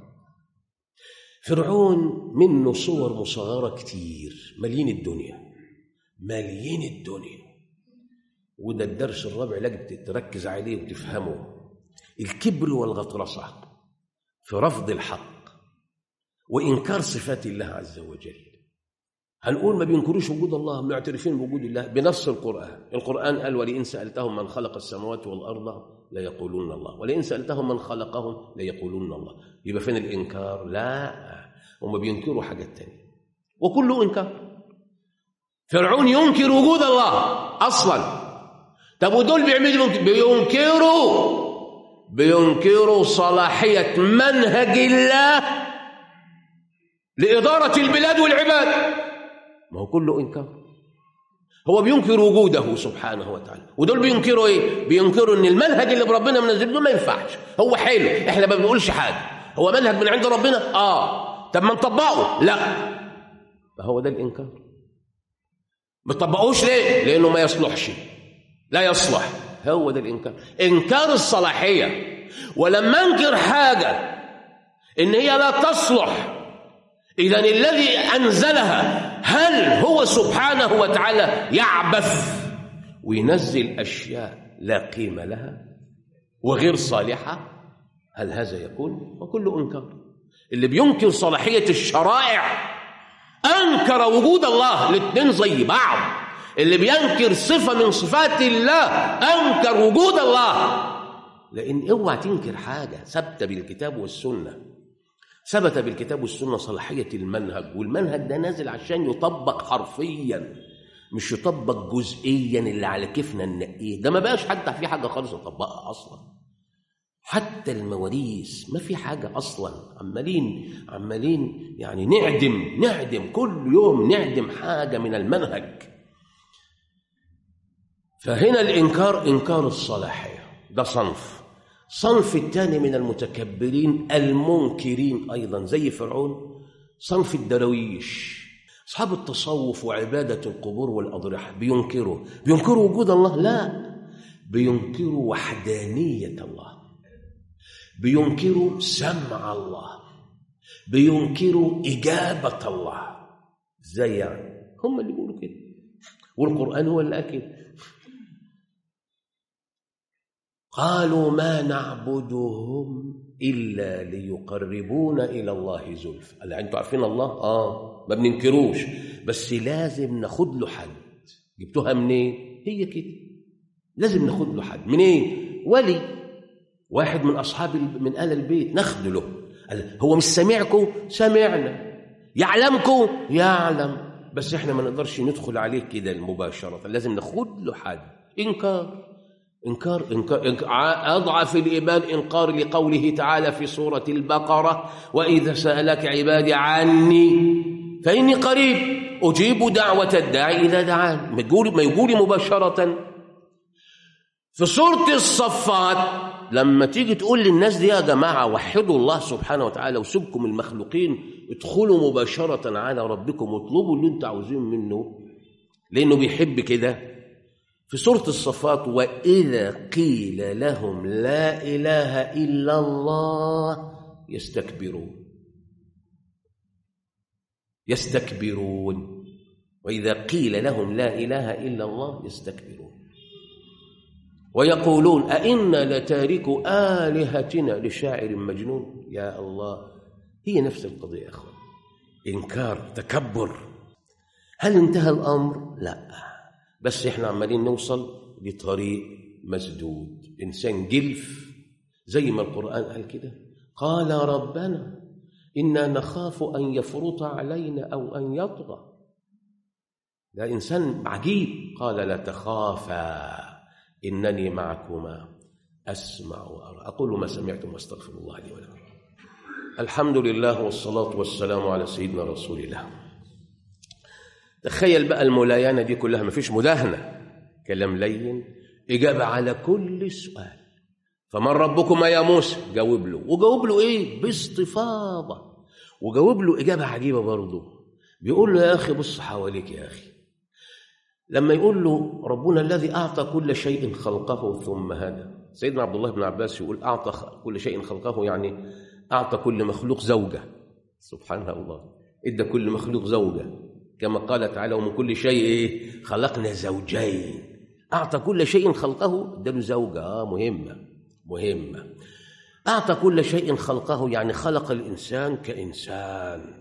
فرعون منه صور مصغره كتير مليين الدنيا مليين الدنيا وده الدرس الرابع لازم تركز عليه وتفهمه الكبر والغطرسة في رفض الحق وإنكار صفات الله عز وجل هنقول ما بينكروش وجود الله معترفين بوجود الله بنص القرآن القرآن قال ولئن سألتهم من خلق السماوات والأرض ليقولون الله ولئن سألتهم من خلقهم ليقولون الله يبقى فين الإنكار لا هم بينكروا حاجات تانية وكله إنكار فرعون ينكر وجود الله أصلاً طب ودول بيعملوا بينكروا بينكروا صلاحية منهج الله لإدارة البلاد والعباد ما هو كله إنكار هو بينكر وجوده سبحانه وتعالى ودول بينكروا ايه بينكروا ان المنهج اللي بربنا منزله ما ينفعش هو حلو احنا ما بنقولش حاجه هو منهج من عند ربنا اه طب ما نطبقه لا فهو ده الانكار ما تطبقوش ليه لانه ما يصلحش لا يصلح هو ده الإنكار إنكار الصلاحية ولما أنكر حاجة إن هي لا تصلح إذا الذي أنزلها هل هو سبحانه وتعالى يعبث وينزل أشياء لا قيمة لها وغير صالحة هل هذا يكون وكله إنكار اللي بينكر صلاحية الشرائع أنكر وجود الله الاثنين زي بعض اللي بينكر صفة من صفات الله أنكر وجود الله لأن اوعى تنكر حاجة ثابتة بالكتاب والسنة ثبت بالكتاب والسنة صلاحية المنهج والمنهج ده نازل عشان يطبق حرفيا مش يطبق جزئيا اللي على كيفنا ننقيه ده ما بقاش حتى في حاجة خالص نطبقها أصلا حتى المواريث ما في حاجة أصلا عمالين عمالين يعني نعدم نعدم كل يوم نعدم حاجة من المنهج فهنا الإنكار إنكار الصلاحية ده صنف صنف الثاني من المتكبرين المنكرين أيضا زي فرعون صنف الدرويش أصحاب التصوف وعبادة القبور والأضرحة بينكروا بينكروا وجود الله لا بينكروا وحدانية الله بينكروا سمع الله بينكروا إجابة الله ازاي يعني هم اللي بيقولوا كده والقرآن هو اللي أكد قالوا ما نعبدهم إلا ليقربونا إلى الله زلفى قال أنتوا عارفين الله؟ آه ما بننكروش بس لازم ناخد له حد جبتوها منين؟ هي كده لازم ناخد له حد منين؟ ولي واحد من أصحاب من أهل البيت ناخد له قال هو مش سامعكم سمعنا يعلمكم يعلم بس احنا ما نقدرش ندخل عليه كده مباشرة لازم ناخد له حد إنكار إنكار, إنكار, إنكار أضعف الإيمان إنكار لقوله تعالى في سورة البقرة وإذا سألك عبادي عني فإني قريب أجيب دعوة الداعي إذا دعان ما يقول ما يقول مباشرة في سورة الصفات لما تيجي تقول للناس دي يا جماعة وحدوا الله سبحانه وتعالى وسيبكم المخلوقين ادخلوا مباشرة على ربكم واطلبوا اللي انتوا عاوزين منه لأنه بيحب كده في سورة الصفات وإذا قيل لهم لا إله إلا الله يستكبرون يستكبرون وإذا قيل لهم لا إله إلا الله يستكبرون ويقولون أئنا لتارك آلهتنا لشاعر مجنون يا الله هي نفس القضية يا أخوان إنكار تكبر هل انتهى الأمر؟ لا بس إحنا عمالين نوصل لطريق مسدود إنسان جلف زي ما القرآن قال كده قال ربنا إنا نخاف أن يفرط علينا أو أن يطغى ده إنسان عجيب قال لا تخافا إنني معكما أسمع وأرى أقول ما سمعتم واستغفر الله لي ولكم الحمد لله والصلاة والسلام على سيدنا رسول الله تخيل بقى الملاينة دي كلها ما فيش مداهنة كلام لين إجابة على كل سؤال فمن ربكما يا موسى جاوب له وجاوب له إيه باستفاضة وجاوب له إجابة عجيبة برضه بيقول له يا أخي بص حواليك يا أخي لما يقول له ربنا الذي أعطى كل شيء خلقه ثم هدى سيدنا عبد الله بن عباس يقول أعطى كل شيء خلقه يعني أعطى كل مخلوق زوجة سبحان الله إدى كل مخلوق زوجة كما قال تعالى ومن كل شيء خلقنا زوجين أعطى كل شيء خلقه اداله زوجة آه مهمة مهمة أعطى كل شيء خلقه يعني خلق الإنسان كإنسان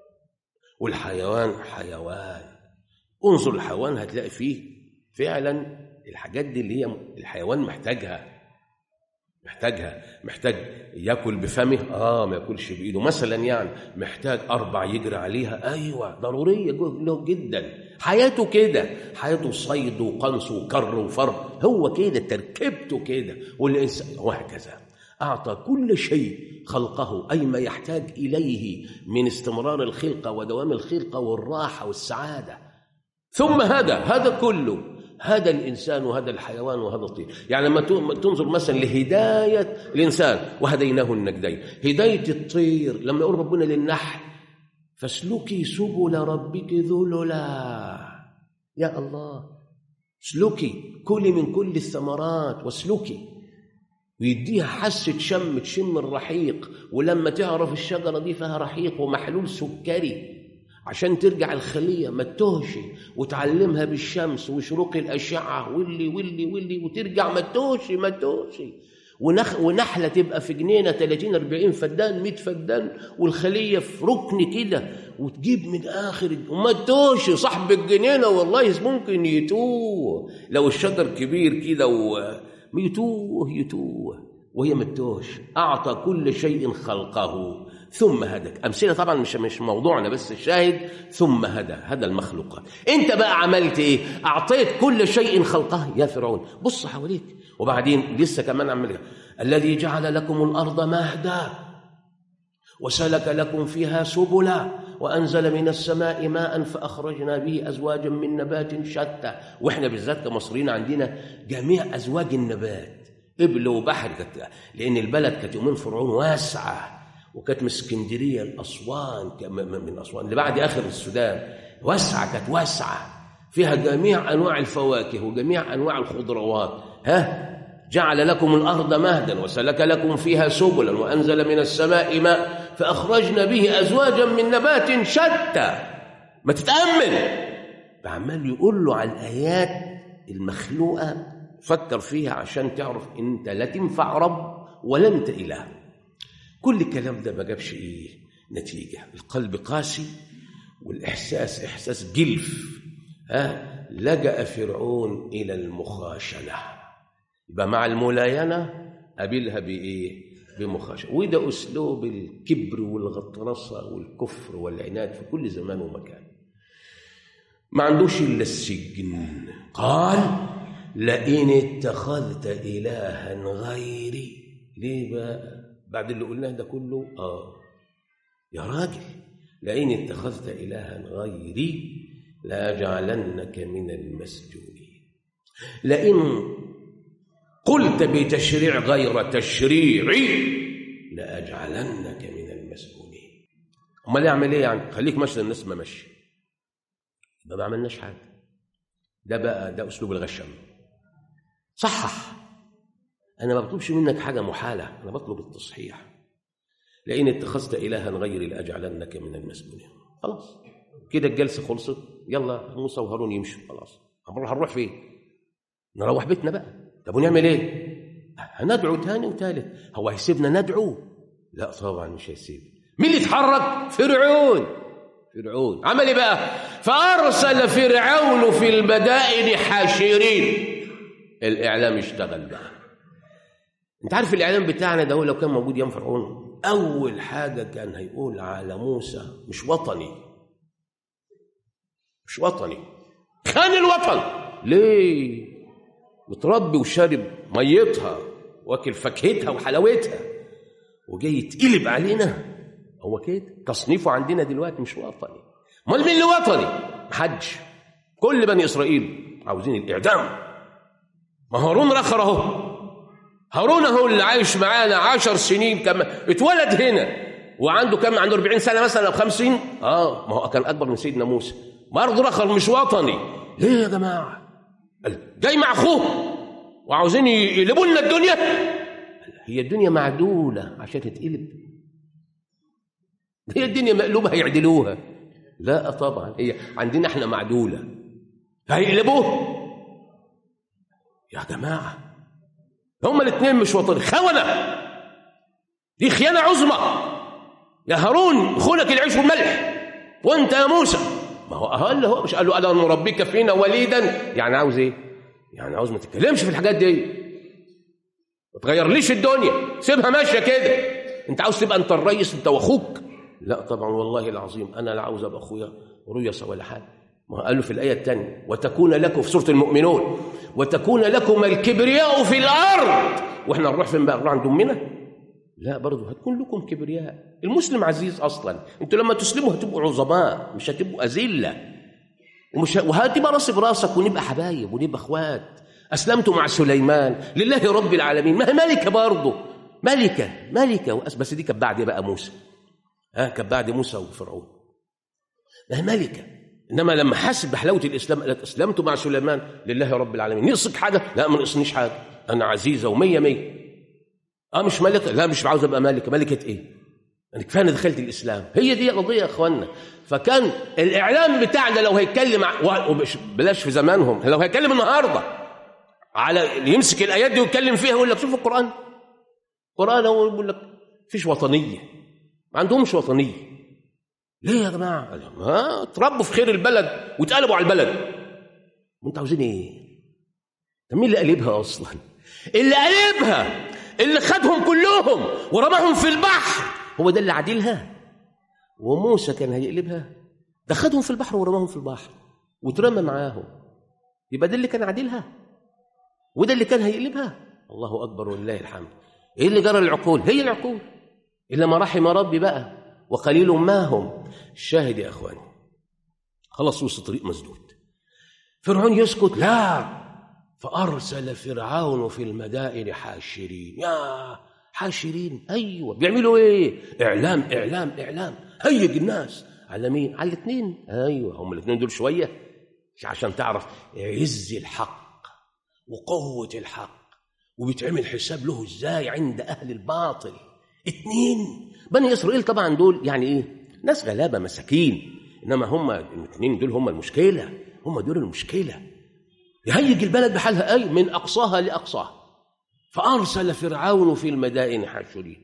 والحيوان حيوان انظر الحيوان هتلاقي فيه فعلا الحاجات دي اللي هي الحيوان محتاجها محتاجها محتاج ياكل بفمه اه ما ياكلش بايده مثلا يعني محتاج اربع يجري عليها ايوه ضروريه له جدا حياته كده حياته صيد وقنص وكر وفر هو كده تركيبته كده والانسان وهكذا اعطى كل شيء خلقه اي ما يحتاج اليه من استمرار الخلقه ودوام الخلقه والراحه والسعاده ثم هذا هذا كله هذا الإنسان وهذا الحيوان وهذا الطير يعني لما تنظر مثلا لهداية الإنسان وهديناه النجدين هداية الطير لما يقول ربنا للنحل فاسلكي سبل ربك ذللا يا الله اسلكي كلي من كل الثمرات واسلكي ويديها حاسة شم تشم الرحيق ولما تعرف الشجرة دي فيها رحيق ومحلول سكري عشان ترجع الخلية ما تتهش وتعلمها بالشمس وشروق الأشعة واللي واللي واللي وترجع ما تتهش ما تتهش ونخ ونحلة تبقى في جنينة 30 40 فدان 100 فدان والخلية في ركن كده وتجيب من آخر وما تتوش صاحب الجنينة والله ممكن يتوه لو الشجر كبير كده ويتوه يتوه وهي ما تتوهش أعطى كل شيء خلقه ثم هداك أمثلة طبعا مش مش موضوعنا بس الشاهد ثم هدى هدى المخلوقات أنت بقى عملت إيه أعطيت كل شيء خلقه يا فرعون بص حواليك وبعدين لسه كمان عمل الذي جعل لكم الأرض مهدا وسلك لكم فيها سبلا وأنزل من السماء ماء فأخرجنا به أزواجا من نبات شتى وإحنا بالذات كمصريين عندنا جميع أزواج النبات إبل وبحر كانت لأن البلد كانت يومين فرعون واسعة وكانت من اسكندريه لاسوان من اسوان اللي بعد اخر السودان واسعه كانت واسعه فيها جميع انواع الفواكه وجميع انواع الخضروات ها جعل لكم الارض مهدا وسلك لكم فيها سبلا وانزل من السماء ماء فاخرجنا به ازواجا من نبات شتى ما تتامل عمال يقول له على الايات المخلوقه فكر فيها عشان تعرف انت لا تنفع رب ولا انت اله كل الكلام ده ما جابش ايه نتيجه القلب قاسي والاحساس احساس جلف ها لجا فرعون الى المخاشنه يبقى مع الملاينه قابلها بايه بمخاشرة وده أسلوب الكبر والغطرسة والكفر والعناد في كل زمان ومكان ما عندوش إلا السجن قال لئن اتخذت إلها غيري ليه بقى بعد اللي قلناه ده كله آه يا راجل لئن اتخذت إلها غيري لأجعلنك من المسجونين لئن قلت بتشريع غير تشريعي لأجعلنك من المسجونين امال يعمل ايه يعني خليك ماشي الناس ما ماشي ما ما عملناش حاجه ده بقى ده اسلوب الغشم صحح انا ما بطلبش منك حاجه محاله انا بطلب التصحيح لئن اتخذت الها غيري لاجعلنك من المسجونين خلاص كده الجلسه خلصت يلا موسى وهارون يمشوا خلاص هنروح فين نروح بيتنا بقى طب ونعمل ايه هندعو تاني وتالت هو هيسيبنا ندعو لا طبعا مش هيسيب مين اللي اتحرك فرعون فرعون عمل ايه بقى فارسل فرعون في المدائن حاشرين الاعلام اشتغل بقى انت عارف الاعلام بتاعنا ده هو لو كان موجود يوم فرعون اول حاجه كان هيقول على موسى مش وطني مش وطني خان الوطن ليه متربي وشارب ميتها واكل فاكهتها وحلاوتها وجاي يتقلب علينا هو كده تصنيفه عندنا دلوقتي مش وطني امال مين اللي وطني محدش كل بني اسرائيل عاوزين الاعدام ما هارون رخر اهو هارون اهو اللي عايش معانا عشر سنين كما اتولد هنا وعنده كم عنده 40 سنه مثلا او 50 اه ما هو كان اكبر من سيدنا موسى برضه رخر مش وطني ليه يا جماعه جاي مع اخوه وعاوزين يقلبوا لنا الدنيا هي الدنيا معدوله عشان تتقلب هي الدنيا مقلوبه هيعدلوها لا طبعا هي عندنا احنا معدوله هيقلبوه يا جماعه هما الاثنين مش وطني خونه دي خيانه عظمى يا هارون خلك العيش والملح وانت يا موسى ما هو اهل هو مش قال له انا نربيك فينا وليدا يعني عاوز ايه يعني عاوز ما تتكلمش في الحاجات دي ما تغيرليش الدنيا سيبها ماشيه كده انت عاوز تبقى انت الريس انت واخوك لا طبعا والله العظيم انا لا عاوز ابقى اخويا ريس ولا حاجه ما قال له في الايه الثانيه وتكون لكم في سوره المؤمنون وتكون لكم الكبرياء في الارض واحنا نروح فين بقى نروح عند امنا لا برضه هتكون لكم كبرياء المسلم عزيز اصلا انتوا لما تسلموا هتبقوا عظماء مش هتبقوا اذله ومش وهتبقى راسي براسك ونبقى حبايب ونبقى اخوات اسلمت مع سليمان لله رب العالمين ما هي ملكه برضه ملكه ملكه بس دي كانت بعد بقى موسى ها كانت بعد موسى وفرعون ما هي ملكه انما لما حس بحلاوه الاسلام قالت اسلمت مع سليمان لله رب العالمين نقصك حاجه لا ما نقصنيش حاجه انا عزيزه ومية مية اه مش ملكه لا مش عاوز ابقى ملكه ملكه ايه انا كفايه انا دخلت الاسلام هي دي قضيه يا اخوانا فكان الاعلام بتاعنا لو هيتكلم بلاش في زمانهم لو هيتكلم النهارده على يمسك الايات دي ويتكلم فيها يقول لك شوف القران القران هو يقول لك فيش وطنيه ما عندهمش وطنيه ليه يا جماعه ما تربوا في خير البلد واتقلبوا على البلد وانتوا عاوزين ايه طب مين اللي قلبها اصلا اللي قلبها اللي خدهم كلهم ورماهم في البحر هو ده اللي عادلها وموسى كان هيقلبها ده خدهم في البحر ورماهم في البحر وترمى معاهم يبقى ده اللي كان عادلها وده اللي كان هيقلبها الله اكبر ولله الحمد ايه اللي جرى العقول هي العقول الا ما رحم ربي بقى وقليل ما هم الشاهد يا اخواني خلاص وسط طريق مسدود فرعون يسكت لا فارسل فرعون في المدائن حاشرين يا حاشرين ايوه بيعملوا ايه اعلام اعلام اعلام هيج الناس على مين على الاثنين ايوه هم الاثنين دول شويه عشان تعرف عز الحق وقوه الحق وبيتعمل حساب له ازاي عند اهل الباطل اتنين بني اسرائيل طبعا دول يعني ايه ناس غلابه مساكين انما هم الاثنين دول هم المشكله هم دول المشكله يهيج البلد بحالها اي من اقصاها لاقصاها فارسل فرعون في المدائن حاشرين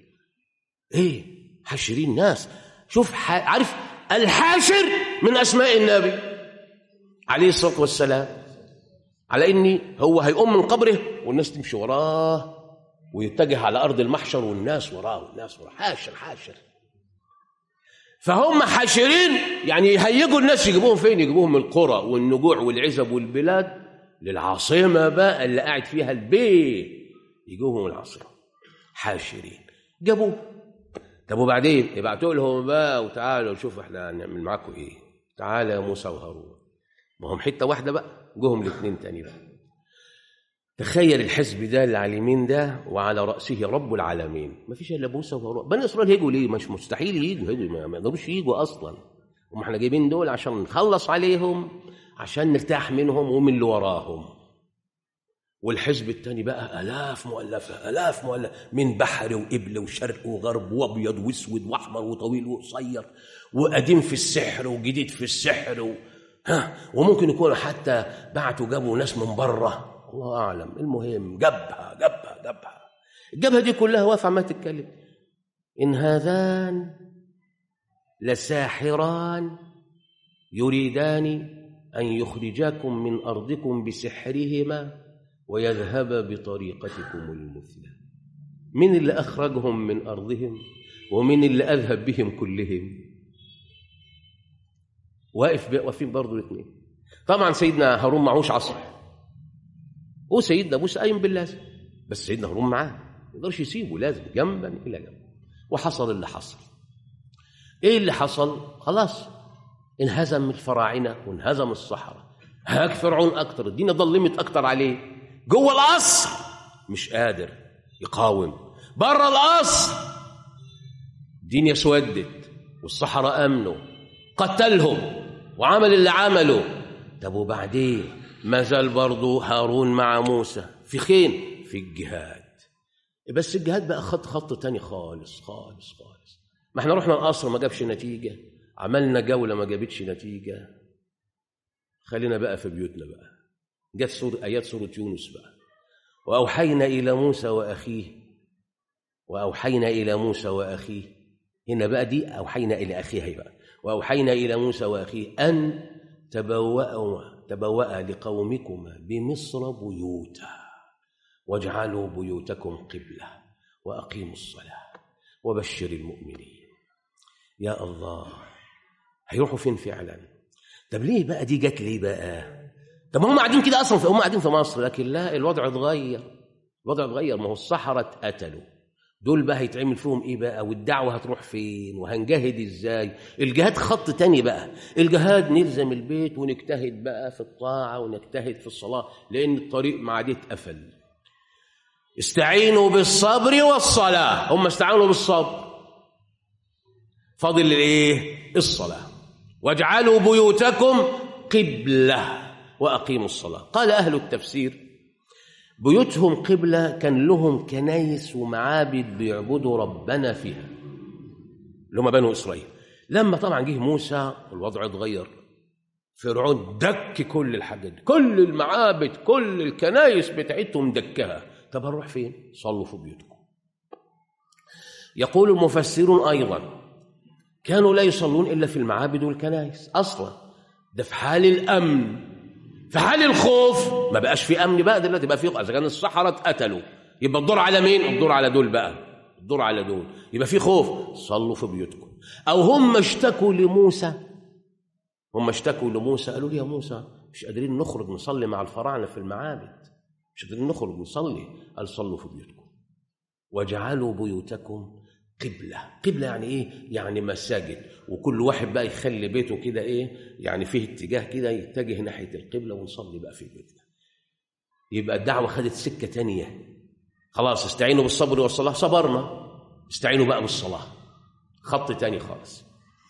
ايه حاشرين ناس شوف عارف الحاشر من اسماء النبي عليه الصلاه والسلام على اني هو هيقوم من قبره والناس تمشي وراه ويتجه على ارض المحشر والناس وراه والناس وراه حاشر حاشر فهم حاشرين يعني يهيجوا الناس يجيبوهم فين يجيبوهم من القرى والنجوع والعزب والبلاد للعاصمه بقى اللي قاعد فيها البيت يجيبوهم العاصمه حاشرين جابوه طب وبعدين يبعتوا لهم بقى وتعالوا شوفوا احنا هنعمل معاكم ايه تعالى يا موسى وهارون ما هم حته واحده بقى جوهم الاثنين تاني بقى تخيل الحزب ده اللي على اليمين ده وعلى راسه رب العالمين ما فيش الا موسى وهارون بني اسرائيل هيجوا ليه مش مستحيل يجوا هيجوا ما يقدروش يجوا اصلا هم احنا جايبين دول عشان نخلص عليهم عشان نرتاح منهم ومن اللي وراهم والحزب الثاني بقى آلاف مؤلفة آلاف مؤلفة من بحر وقبل وشرق وغرب وأبيض وأسود وأحمر وطويل وقصير وقديم في السحر وجديد في السحر و... ها وممكن يكونوا حتى بعتوا جابوا ناس من بره الله أعلم المهم جبهة جبهة جبهة الجبهة دي كلها واقفة عمالة تتكلم إن هذان لساحران يريدان أن يخرجاكم من أرضكم بسحرهما ويذهب بطريقتكم المثلى من اللي أخرجهم من أرضهم ومن اللي أذهب بهم كلهم واقف واقفين برضه الاثنين طبعا سيدنا هارون معهوش عصا وسيدنا موسى قايم باللازم بس سيدنا هارون معاه ما يقدرش يسيبه لازم جنبا الى جنب وحصل اللي حصل ايه اللي حصل خلاص انهزم الفراعنه وانهزم الصحراء هاك فرعون اكتر الدنيا ظلمت اكتر عليه جوه القصر مش قادر يقاوم بره القصر الدنيا اسودت والصحراء امنوا قتلهم وعمل اللي عمله طب وبعدين ما زال برضه هارون مع موسى في خين في الجهاد بس الجهاد بقى خط خط تاني خالص خالص خالص ما احنا رحنا القصر ما جابش نتيجه عملنا جوله ما جابتش نتيجه خلينا بقى في بيوتنا بقى جت سورة آيات سورة يونس بقى وأوحينا إلى موسى وأخيه وأوحينا إلى موسى وأخيه هنا بقى دي أوحينا إلى أخيه بقى وأوحينا إلى موسى وأخيه أن تبوأوا تبوأ لقومكما بمصر بيوتا واجعلوا بيوتكم قبلة وأقيموا الصلاة وبشر المؤمنين يا الله هيروحوا فين فعلا طب ليه بقى دي جت ليه بقى طب هم قاعدين كده اصلا هم قاعدين في مصر لكن لا الوضع اتغير الوضع اتغير ما هو الصحراء اتقتلوا دول بقى هيتعمل فيهم ايه بقى والدعوه هتروح فين وهنجاهد ازاي الجهاد خط تاني بقى الجهاد نلزم البيت ونجتهد بقى في الطاعه ونجتهد في الصلاه لان الطريق ما عاد اتقفل استعينوا بالصبر والصلاه هم استعانوا بالصبر فاضل الايه الصلاه واجعلوا بيوتكم قبله واقيموا الصلاه قال اهل التفسير بيوتهم قبله كان لهم كنايس ومعابد بيعبدوا ربنا فيها اللي هم بنو اسرائيل لما طبعا جه موسى الوضع اتغير فرعون دك كل الحاجات دي كل المعابد كل الكنايس بتاعتهم دكها طب هنروح فين صلوا في بيوتكم يقول المفسرون ايضا كانوا لا يصلون الا في المعابد والكنائس اصلا ده في حال الامن في حال الخوف ما بقاش في امن بقى دلوقتي بقى في اذا كان الصحراء اتقتلوا يبقى الدور على مين الدور على دول بقى الدور على دول يبقى في خوف صلوا في بيوتكم او هم اشتكوا لموسى هم اشتكوا لموسى قالوا له يا موسى مش قادرين نخرج نصلي مع الفراعنه في المعابد مش قادرين نخرج نصلي قال صلوا في بيوتكم واجعلوا بيوتكم قبلة قبلة يعني إيه؟ يعني مساجد وكل واحد بقى يخلي بيته كده إيه؟ يعني فيه اتجاه كده يتجه ناحية القبلة ونصلي بقى في بيتنا يبقى الدعوة خدت سكة تانية خلاص استعينوا بالصبر والصلاة صبرنا استعينوا بقى بالصلاة خط تاني خالص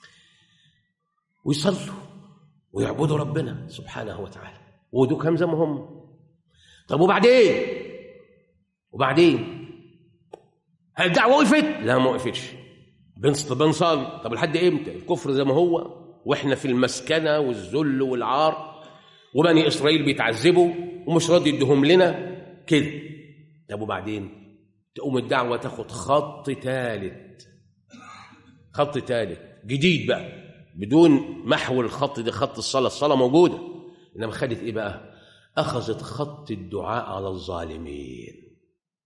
ويصلوا ويعبدوا ربنا سبحانه وتعالى ودول كم زي ما هم طب وبعدين وبعدين هل الدعوه وقفت؟ لا ما وقفتش بنصلي طب لحد امتى؟ الكفر زي ما هو واحنا في المسكنه والذل والعار وبني اسرائيل بيتعذبوا ومش راضي يديهم لنا كده طب وبعدين تقوم الدعوه تاخد خط ثالث خط ثالث جديد بقى بدون محو الخط ده خط الصلاه الصلاه موجوده انما خدت ايه بقى؟ اخذت خط الدعاء على الظالمين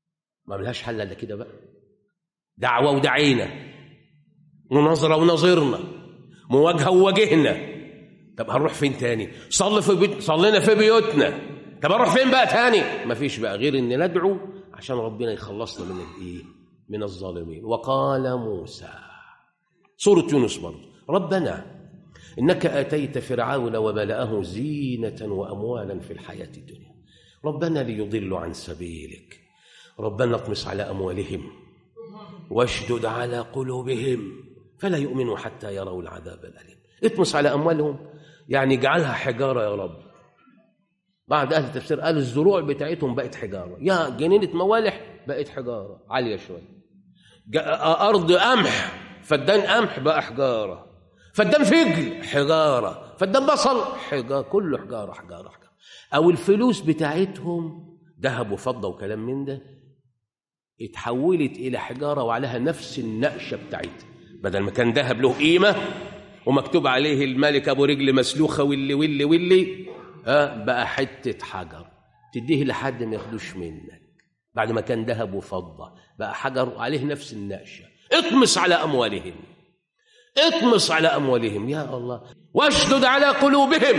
ما ملهاش حل الا كده بقى دعوه ودعينا مناظره ونظرنا مواجهه وواجهنا طب هنروح فين تاني صلي في بيت صلينا في بيوتنا طب هنروح فين بقى تاني مفيش بقى غير ان ندعو عشان ربنا يخلصنا من الايه من الظالمين وقال موسى سوره يونس برضه ربنا انك اتيت فرعون وملأه زينه واموالا في الحياه الدنيا ربنا ليضلوا عن سبيلك ربنا اطمس على اموالهم واشدد على قلوبهم فلا يؤمنوا حتى يروا العذاب الاليم اطمس على اموالهم يعني اجعلها حجاره يا رب بعد اهل التفسير قال الزروع بتاعتهم بقت حجاره يا جنينه موالح بقت حجاره عاليه شويه ارض قمح فدان قمح بقى حجاره فدان فجل حجاره فدان بصل حجاره كله حجاره حجاره حجاره او الفلوس بتاعتهم ذهب وفضه وكلام من ده اتحولت الى حجاره وعليها نفس النقشه بتاعتها بدل ما كان ذهب له قيمه ومكتوب عليه الملك ابو رجل مسلوخه واللي واللي واللي ها بقى حته حجر تديه لحد ما ياخدوش منك بعد ما كان ذهب وفضه بقى حجر وعليه نفس النقشه اطمس على اموالهم اطمس على اموالهم يا الله واشدد على قلوبهم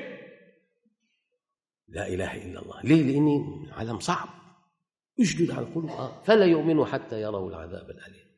لا اله الا الله ليه لاني عالم صعب اشدد على القلوب آه. فلا يؤمنوا حتى يروا العذاب الاليم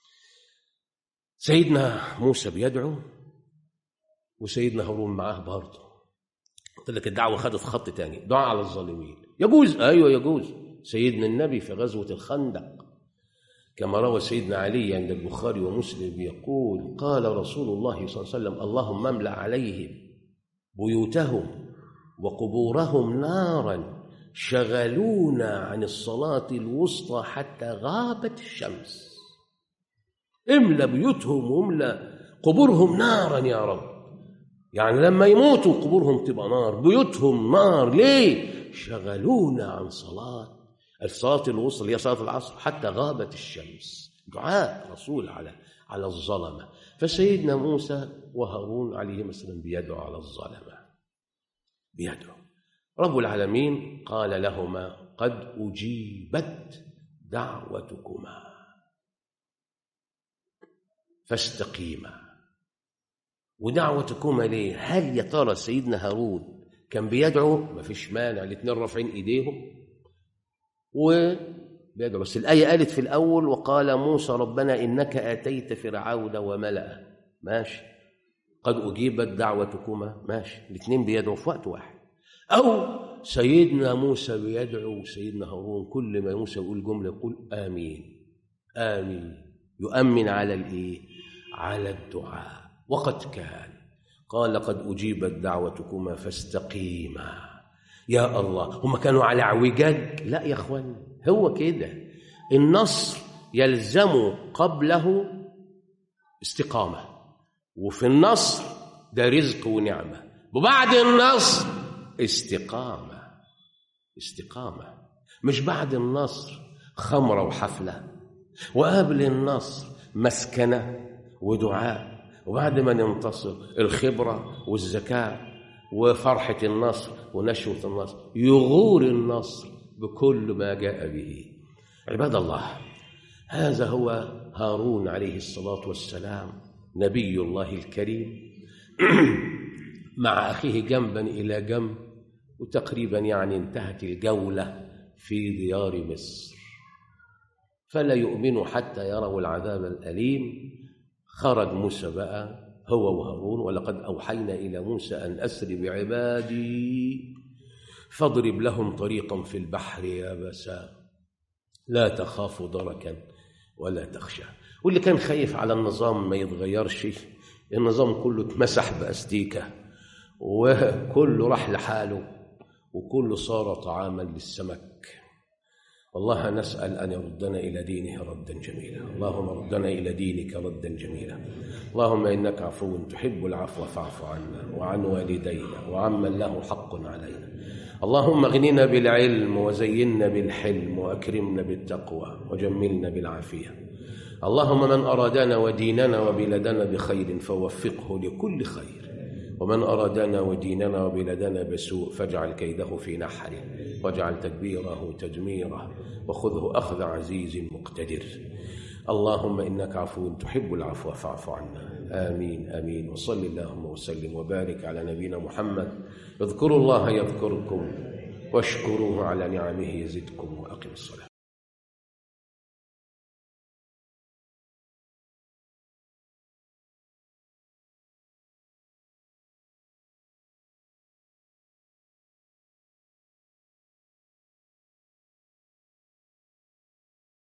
سيدنا موسى بيدعو وسيدنا هارون معاه برضه قلت لك الدعوه خدت خط تاني دعاء على الظالمين يجوز ايوه يجوز سيدنا النبي في غزوه الخندق كما روى سيدنا علي عند البخاري ومسلم يقول قال رسول الله صلى الله عليه وسلم اللهم املا عليهم بيوتهم وقبورهم نارا شغلونا عن الصلاه الوسطى حتى غابت الشمس املا بيوتهم واملا قبورهم نارا يا رب يعني لما يموتوا قبورهم تبقى نار بيوتهم نار ليه شغلونا عن صلاه الصلاه الوسطى اللي هي صلاه العصر حتى غابت الشمس دعاء رسول على على الظلمه فسيدنا موسى وهارون عليهما السلام بيدعو على الظلمه بيدعو رب العالمين قال لهما قد اجيبت دعوتكما فاستقيما ودعوتكما ليه هل يا ترى سيدنا هارون كان بيدعو ما فيش مانع الاثنين رافعين ايديهم وبيدعو بس الايه قالت في الاول وقال موسى ربنا انك اتيت فرعون وملأه ماشي قد اجيبت دعوتكما ماشي الاثنين بيدعوا في وقت واحد او سيدنا موسى بيدعو سيدنا هارون كل ما موسى يقول جمله يقول امين امين يؤمن على الايه على الدعاء وقد كان قال قد أجيبت دعوتكما فاستقيما يا الله هم كانوا على اعوجاج لا يا اخوان هو كده النصر يلزم قبله استقامة وفي النصر ده رزق ونعمة وبعد النصر استقامة استقامة مش بعد النصر خمرة وحفلة وقبل النصر مسكنة ودعاء وبعد ما ننتصر الخبرة والذكاء وفرحة النصر ونشوة النصر يغور النصر بكل ما جاء به عباد الله هذا هو هارون عليه الصلاة والسلام نبي الله الكريم مع أخيه جنبا إلى جنب وتقريبا يعني انتهت الجولة في ديار مصر فلا يؤمنوا حتى يروا العذاب الأليم خرج موسى بقى هو وهارون ولقد أوحينا إلى موسى أن أسر بعبادي فاضرب لهم طريقا في البحر يابسا لا تخاف دركا ولا تخشى واللي كان خايف على النظام ما يتغيرش النظام كله اتمسح بأستيكة وكله راح لحاله وكله صار طعاما للسمك والله نسأل أن يردنا إلى دينه ردا جميلا اللهم ردنا إلى دينك ردا جميلا اللهم إنك عفو تحب العفو فاعف عنا وعن والدينا وعمن له حق علينا اللهم اغننا بالعلم وزينا بالحلم وأكرمنا بالتقوى وجملنا بالعافية اللهم من أرادنا وديننا وبلدنا بخير فوفقه لكل خير ومن أرادنا وديننا وبلدنا بسوء فاجعل كيده في نحره واجعل تدبيره تدميره وخذه أخذ عزيز مقتدر اللهم إنك عفو تحب العفو فاعف عنا آمين آمين وصل اللهم وسلم وبارك على نبينا محمد اذكروا الله يذكركم واشكروه على نعمه يزدكم وأقم الصلاة